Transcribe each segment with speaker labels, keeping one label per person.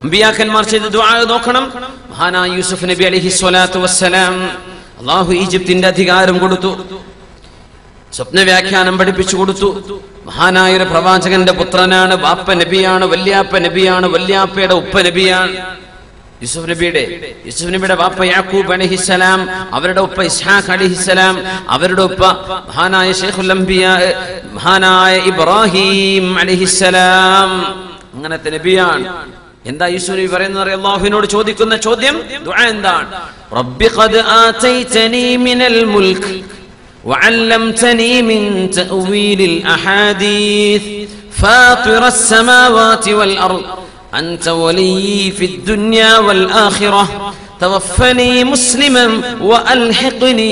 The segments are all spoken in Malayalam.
Speaker 1: അമ്പിയാക്കന്മാർ ചെയ്ത ദുആ നോക്കണം മഹാനായ യൂസുഫ് നബി അലൈഹി സ്വലാത്തു വസ്സലാം അള്ളാഹു ഈജിപ്തിന്റെ അധികാരം കൊടുത്തു സ്വപ്ന വ്യാഖ്യാനം പഠിപ്പിച്ചു കൊടുത്തു മഹാനായ ഒരു പ്രവാചകന്റെ പുത്രനാണ് ബാപ്പ നബിയാണ് വല്യാപ്പ നബിയാണ് വല്യാപ്പയുടെ ഉപ്പ നബിയാണ് യൂസുഫ് നബിയുടെ യൂസുഫ് നബിയുടെ ബാപ്പ യാക്കൂബ് അലഹിസലാം അവരുടെ ഉപ്പ ഇസ്ഹാഖ് അലഹിസലാം അവരുടെ ഉപ്പ മഹാനായ ഷെയ്ഖുൽ അംബിയ മഹാനായ ഇബ്രാഹിം അലഹിസലാം അങ്ങനത്തെ നബിയാണ് എന്താ യൂസുഫ് നബി പറയുന്നത് അറിയോ? അള്ളാഹുവിനോട് ചോദിക്കുന്ന ചോദ്യം ദുആ എന്താണ് റബ്ബി ഖദ് ആതൈതനി മിനൽ മുൽക്ക് وعلمتني من تأويل الأحاديث فاطر السماوات والأرض أنت ولي في الدنيا والآخرة توفني مسلما وألحقني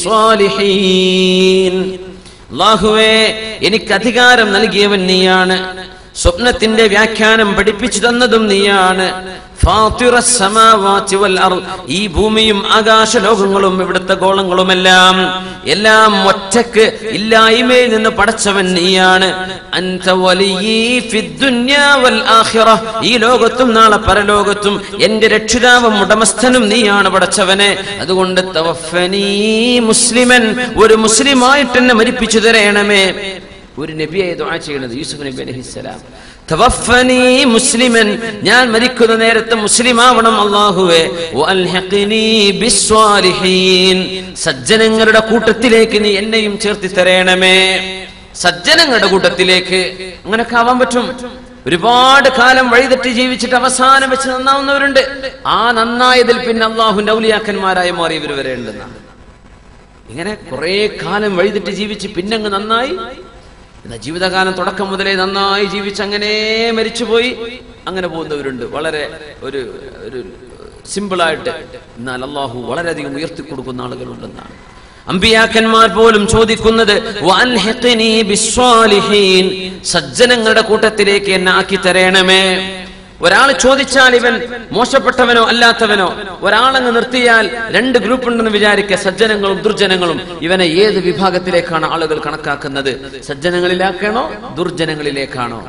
Speaker 1: بالصالحين അള്ളാഹുവേ എനിക്ക് അധികാരം നൽകിയവൻ നീയാണ് സ്വപ്നത്തിന്റെ വ്യാഖ്യാനം പഠിപ്പിച്ചു തന്നതും നീയാണ് ഫാത്തിറ സമാവാതി വൽ അർദ്. ഈ ഭൂമിയും ആകാശ ലോകങ്ങളും ഇവിടുത്തെ ഗോളങ്ങളുമെല്ലാം എല്ലാം ഒറ്റക്ക് ഇല്ലായ്മയിൽ നിന്ന് പടച്ചവൻ നീയാണ് അൻത വലിയ്യി ഫിദ് ദുനിയാ വൽ ആഖിറ. ഈ ലോകത്തും നാളെ പരലോകത്തും എന്റെ രക്ഷിതാവും ഉടമസ്ഥനും നീയാണ് പടച്ചവനെ അതുകൊണ്ട് തവഫനീ മുസ്ലിമൻ ഒരു മുസ്ലിമായിട്ട് എന്നെ മരിപ്പിച്ചു തരയണമേ ഒരു നബിയായി ദുആ ചെയ്യുന്നത് യൂസുഫ് നബി അലൈഹിസ്സലാം തവഫനി മുസ്ലിമൻ ഞാൻ മരിക്കുന്ന നേരത്തെ മുസ്ലിമാവണം അല്ലാഹുവേ വഅൽഹിഖ്നി ബിസ്വാലിഹീൻ സജ്ജനങ്ങളുടെ കൂട്ടത്തിലേക്ക് നീ എന്നെയും ചേർത്തി തരയണമേ സജ്ജനങ്ങളുടെ കൂട്ടത്തിലേക്ക് അങ്ങനൊക്കെ ആവാൻ പറ്റും ഒരുപാട് കാലം വഴിതെറ്റി ജീവിച്ചിട്ട് അവസാനം വെച്ച് നന്നാവുന്നവരുണ്ട് ആ നന്നായതിൽ പിന്നെ അള്ളാഹുന്റെ ഔലിയാക്കന്മാരായി മാറിയവർ വരേണ്ടെന്നാണ് ഇങ്ങനെ കുറെ കാലം വഴിതെറ്റി ജീവിച്ച് പിന്നങ്ങ് നന്നായി എന്നാ ജീവിതകാലം തുടക്കം മുതലേ നന്നായി ജീവിച്ച് അങ്ങനെ മരിച്ചുപോയി അങ്ങനെ പോകുന്നവരുണ്ട് വളരെ ഒരു ഒരു സിമ്പിളായിട്ട് എന്നാൽ അള്ളാഹു വളരെയധികം ഉയർത്തി കൊടുക്കുന്ന ആളുകളുണ്ടെന്നാണ് അമ്പിയാക്കന്മാർ പോലും ചോദിക്കുന്നത് "വഅൽഹിഖ്നി ബിസ്വാലിഹീൻ." സജ്ജനങ്ങളുടെ കൂട്ടത്തിലേക്ക് എന്നെ ആക്കി തരണമേ ഒരാൾ ചോദിച്ചാൽ ഇവൻ മോശപ്പെട്ടവനോ അല്ലാത്തവനോ ഒരാളങ്ങ് നിർത്തിയാൽ രണ്ട് ഗ്രൂപ്പ് ഉണ്ടെന്ന് വിചാരിക്കുക സജ്ജനങ്ങളും ദുർജനങ്ങളും ഇവനെ ഏത് വിഭാഗത്തിലേക്കാണ് ആളുകൾ കണക്കാക്കുന്നത് സജ്ജനങ്ങളിലേക്കാണോ ദുർജനങ്ങളിലേക്കാണോ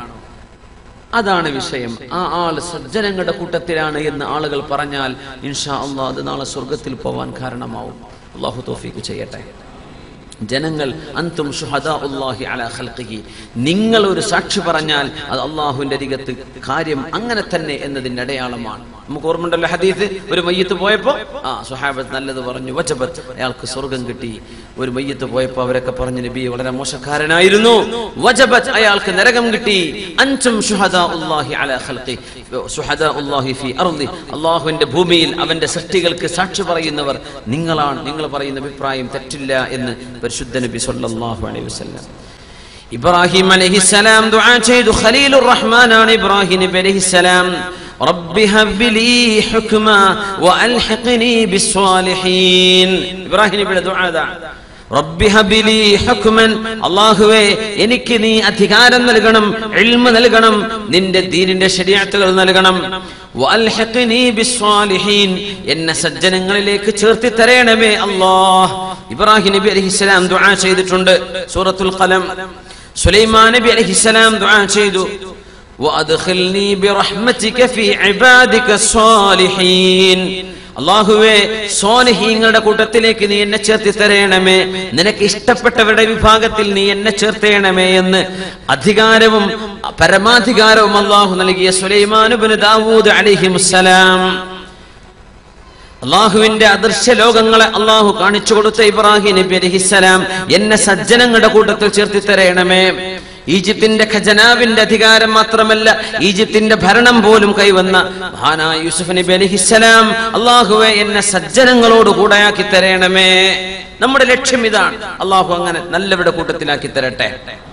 Speaker 1: അതാണ് വിഷയം ആ ആൾ സജ്ജനങ്ങളുടെ കൂട്ടത്തിലാണ് എന്ന് ആളുകൾ പറഞ്ഞാൽ ഇൻഷാ അള്ളാഹ് അത് നാളെ സ്വർഗത്തിൽ പോവാൻ കാരണമാവും അള്ളാഹു തോഫീക്ക് ചെയ്യട്ടെ ജനങ്ങൾ അന്തും ഷുഹദാ ഉല്ലാഹി അലാ ഖൽഖിഹി നിങ്ങൾ ഒരു സാക്ഷി പറഞ്ഞാൽ അത് അള്ളാഹുവിന്റെ അരികത്ത് കാര്യം അങ്ങനെ തന്നെ എന്നതിന്റെ അടയാളമാണ് നമുക്ക് ഓർമ്മയുണ്ടല്ലോ ഹദീസ് ഒരു മയ്യത്ത് പോയപ്പോ ആ സുഹാബത്ത് നല്ലത് പറഞ്ഞു വജബത്ത് അയാൾക്ക് സ്വർഗം കിട്ടി ഒരു മയ്യത്ത് പോയപ്പോ അവരൊക്കെ പറഞ്ഞു നബി വളരെ മോശക്കാരനായിരുന്നു വജബത്ത് അയാൾക്ക് നരകം കിട്ടി അൻതും ഷുഹദാ ഉല്ലാഹി അലാ ഖൽഖി ഷുഹദാ ഉല്ലാഹി ഫി അർളി അള്ളാഹുവിന്റെ ഭൂമിയിൽ അവന്റെ സൃഷ്ടികൾക്ക് സാക്ഷി പറയുന്നവർ നിങ്ങളാണ് നിങ്ങൾ പറയുന്ന അഭിപ്രായം തെറ്റില്ല എന്ന് പരിശുദ്ധ നബി സല്ലല്ലാഹു അലൈഹി വസല്ലം ഇബ്രാഹിം അലൈഹിസ്സലാം ദുആ ചെയ്തു ഖലീലുർ റഹ്മാനാണ് ഇബ്രാഹിം നബി അലൈഹിസ്സലാം رب هب لي حكما والحقني بالصالحين ഇബ്രാഹിം നബിയുടെ ദുആ ദാ റബ്ബി ഹബിലി ഹുക്മൻ അല്ലാഹുവേ എനിക്ക് നീ അധികാരം നൽകണം ഇൽമ നൽകണം നിന്റെ ദീനിന്റെ ശരീഅത്തുകൾ നൽകണം വഅൽഹിഖ്നി ബിസ്സാലിഹീൻ എന്നെ സജ്ജനങ്ങളിലേക്ക് ചേർത്തി തരണമേ അല്ലാഹ് ഇബ്രാഹിം നബി അലൈഹിസ്സലാം ദുആ ചെയ്തിട്ടുണ്ട് സൂറത്തുൽ ഖലം സുലൈമാൻ നബി അലൈഹിസ്സലാം ദുആ ചെയ്തു وأدخلني برحمتك في عبادك الصالحين അള്ളാഹുവേ സോലഹീങ്ങളുടെ കൂട്ടത്തിലേക്ക് നീ എന്നെ ചേർത്തി തരയണമേ നിനക്ക് ഇഷ്ടപ്പെട്ടവരുടെ വിഭാഗത്തിൽ നീ എന്നെ ചേർത്തേണമേ എന്ന് അധികാരവും പരമാധികാരവും അള്ളാഹു നൽകിയ സുലൈമാനുബിന് ദാവൂദ് അലിഹിമുസലാം അള്ളാഹുവിന്റെ അദൃശ്യ ലോകങ്ങളെ അള്ളാഹു കാണിച്ചു കൊടുത്ത ഇബ്രാഹിം നബി അലഹിസലാം എന്നെ സജ്ജനങ്ങളുടെ കൂട്ടത്തിൽ ചേർത്തി തരയണമേ ഈജിപ്തിന്റെ ഖജനാവിന്റെ അധികാരം മാത്രമല്ല ഈജിപ്തിന്റെ ഭരണം പോലും കൈവന്ന മഹാനായ യൂസുഫ് നബി അലഹിസലാം അള്ളാഹുവെ എന്നെ സജ്ജനങ്ങളോട് കൂടെയാക്കി തരയണമേ നമ്മുടെ ലക്ഷ്യം ഇതാണ് അള്ളാഹു അങ്ങനെ നല്ലവരുടെ കൂട്ടത്തിലാക്കി തരട്ടെ